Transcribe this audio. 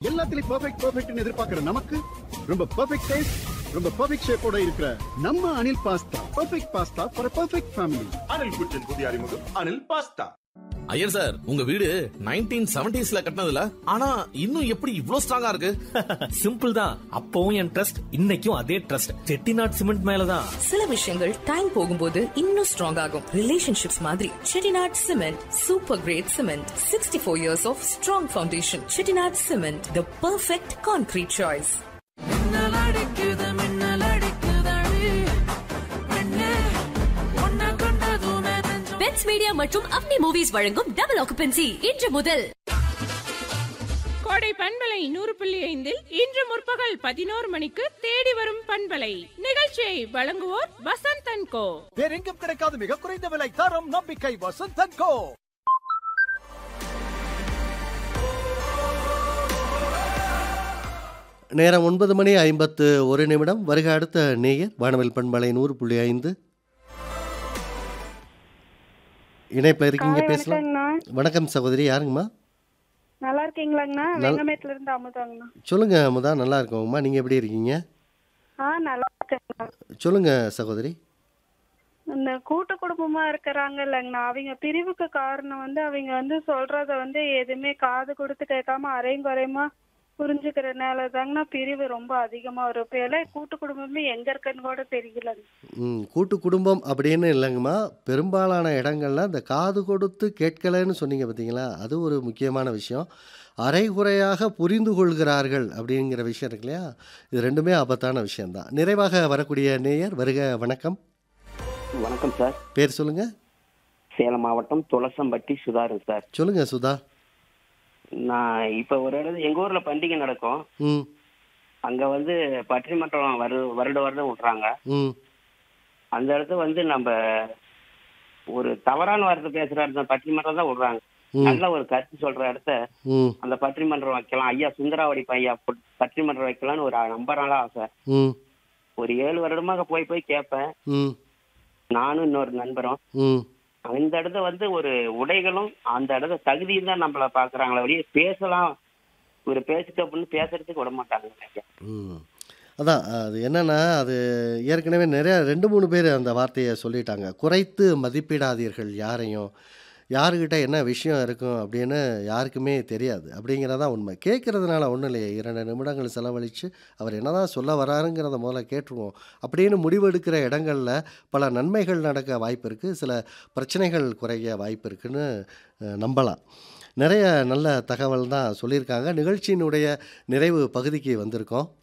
எல்லாத்துலயும் பெர்ஃபெக்ட் பெர்ஃபெக்ட்னு எதிர்பார்க்கிற நமக்கு ரொம்ப பெர்ஃபெக்ட் டேஸ்ட் ரொம்ப பெர்ஃபெக்ட் ஷேப்போட இருக்கிற நம்ம Anil pasta perfect pasta for perfect family Anil kitchen புதிய அறிமுகம் அனில் பாஸ்தா ஐயர் சார் உங்க வீடு நைன்டீன் செவன்டிஸ்ல கட்டினதுல ஆனா இன்னும் எப்படி இவ்ளோ ஸ்ட்ராங்கா இருக்கு சிம்பிள் தான் அப்பவும் என் ட்ரஸ்ட் இன்னைக்கும் அதே ட்ரஸ்ட் செட்டிநாட் சிமெண்ட் மேலதான் சில விஷயங்கள் டைம் போகும்போது இன்னும் ஸ்ட்ராங் ஆகும் ரிலேஷன்ஷிப்ஸ் மாதிரி Chettinad cement super great cement sixty four years of strong foundation Chettinad cement the perfect concrete choice பெட்ஸ் மீடியா மற்றும் அப்னி மூவிஸ் வழங்கும் டபுள் ஆக்குபென்சி இன்று முதல் கோடை பண்பலை நூறு புள்ளி ஐந்தில் இன்று முற்பகல் பதினோரு மணிக்கு தேடி வரும் பண்பலை நிகழ்ச்சியை வழங்குவோர் வசந்த் அண்ட் கோ வேறெங்கும் கிடைக்காத மிக குறைந்த விலை தரம் நம்பிக்கை வசந்தன் கோ நேரம் ஒன்பது மணி ஐம்பத்து ஒரு நிமிடம் வருக அடுத்த நேயர் வானவில் பண்பலை நூறு புள்ளி ஐந்து இணைப்பில் இருக்கீங்க பேசலாம் வணக்கம் சகோதரி யாருங்கம்மா நல்லா இருக்கீங்களாங்கண்ணா நல்- வெங்கமேட்ல இருந்து அமுதாங்கண்ணா சொல்லுங்க அமுதா நல்லா இருக்கோங்கம்மா நீங்கள் எப்படி இருக்கீங்க ஆ நல்லா இருக்கேங்கண்ணா சொல்லுங்க சகோதரி இந்த கூட்டு குடும்பமா இருக்கிறாங்க இல்லைங்கண்ணா அவங்க பிரிவுக்கு காரணம் வந்து அவங்க வந்து சொல்றத வந்து எதுவுமே காது கொடுத்து கேட்காம அரையும் குறையுமா புரிஞ்சுக்கிறனால தாங்கண்ணா பிரிவு ரொம்ப அதிகமா வரும் இப்ப எல்லாம் கூட்டு குடும்பமே எங்க இருக்குன்னு கூட தெரியலங்க ம் கூட்டு குடும்பம் அப்படின்னு இல்லைங்கம்மா பெரும்பாலான இடங்கள்ல இந்த காது கொடுத்து கேட்கலைன்னு சொன்னீங்க பார்த்தீங்களா அது ஒரு முக்கியமான விஷயம் அரைகுறையாக புரிந்து கொள்கிறார்கள் அப்படிங்கிற விஷயம் இருக்கு இல்லையா இது ரெண்டுமே ஆபத்தான விஷயம்தான் நிறைவாக வரக்கூடிய நேயர் வருக வணக்கம் வணக்கம் சார் பேர் சொல்லுங்க சேலம் மாவட்டம் துளசம்பட்டி சுதாரு சார் சொல்லுங்க சுதா நான் இப்ப ஒரு இடத்துல எங்க ஊர்ல பண்டிகை நடக்கும் ம் அங்க வந்து பட்டிமன்றம் வரு வருட வருடம் விட்றாங்க ம் அந்த இடத்துல வந்து நம்ம ஒரு தவறான வார்த்தை பேசுற இடத்துல பட்டிமன்றம் தான் விடுறாங்க ம். நல்ல ஒரு கருத்து சொல்ற இடத்த ம் அந்த பட்டிமன்றம் வைக்கலாம் ஐயா சுந்தராவடி பையா பட்- பட்டிமன்றம் வைக்கலாம்னு ஒரு ரொம்ப நாளா ஆசை ம் ஒரு ஏழு வருடமாக போய் போய் கேட்பேன் ம் நானும் இன்னொரு நண்பரும் ம் அந்த இடத்த வந்து ஒரு உடைகளும் அந்த இடத்த தகுதியும் தான் நம்மள பாக்குறாங்களே ஒழிய பேசலாம் ஒரு பேசிட்டு அப்படின்னு பேசுறதுக்கு விட மாட்டாங்க ஐயா. ம் அதான் அது என்னன்னா அது ஏற்கனவே நிறைய ரெண்டு மூணு பேர் அந்த வார்த்தையை சொல்லிட்டாங்க குறைத்து மதிப்பிடாதீர்கள் யாரையும் யாருக்கிட்ட என்ன விஷயம் இருக்கும் அப்படின்னு யாருக்குமே தெரியாது அப்படிங்கிறதான் உண்மை கேட்குறதுனால ஒன்றும் இல்லையே இரண்டு நிமிடங்கள் செலவழித்து அவர் என்னதான் சொல்ல வராருங்கிறத முதல்ல கேட்டுருவோம் அப்படின்னு முடிவெடுக்கிற இடங்களில் பல நன்மைகள் நடக்க வாய்ப்பு இருக்குது சில பிரச்சனைகள் குறைய வாய்ப்பு இருக்குன்னு அஹ், நம்பலாம் நிறைய நல்ல தகவல் தான் சொல்லியிருக்காங்க நிகழ்ச்சியினுடைய நிறைவு பகுதிக்கு வந்திருக்கோம்